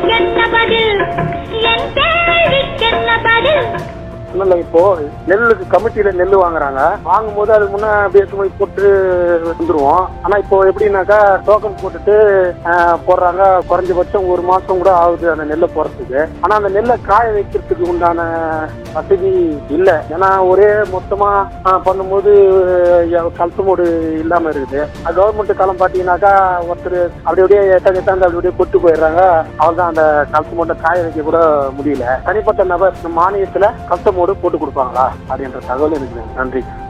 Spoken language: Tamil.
கேள்விக்கென்ன பதில் என் கேள்விக்கென்ன பதில் இல்ல இப்போ நெல்லுக்கு கமிட்டியில நெல் வாங்குறாங்க வாங்கும் போது அது முன்ன அப்படியே சுமை போட்டு வந்துருவோம் ஆனா இப்போ எப்படின்னாக்கா டோக்கன் போட்டுட்டு ஆஹ், போடுறாங்க குறைஞ்சபட்சம் ஒரு மாசம் கூட ஆகுது அந்த நெல்லை போறதுக்கு ஆனா அந்த நெல்லை காய வைக்கிறதுக்கு உண்டான வசதி இல்ல ஏன்னா ஒரே மொத்தமா ஆஹ், பண்ணும்போது கழுத்து மூடு இல்லாம இருக்குது கவர்மெண்ட் காலம் பாத்தீங்கன்னாக்கா ஒருத்தர் அப்படி அப்படியே எட்ட எட்டாந்து அப்படி அப்படியே கொட்டு போயிடுறாங்க அவர்தான் அந்த கழுத்து மூட்டை காய வைக்க கூட முடியல தனிப்பட்ட நபர் இந்த மானியத்துல கழுத்து மூடு போட்டு கொடுப்பாங்களா அப்படின்ற தகவல் எனக்கு நன்றி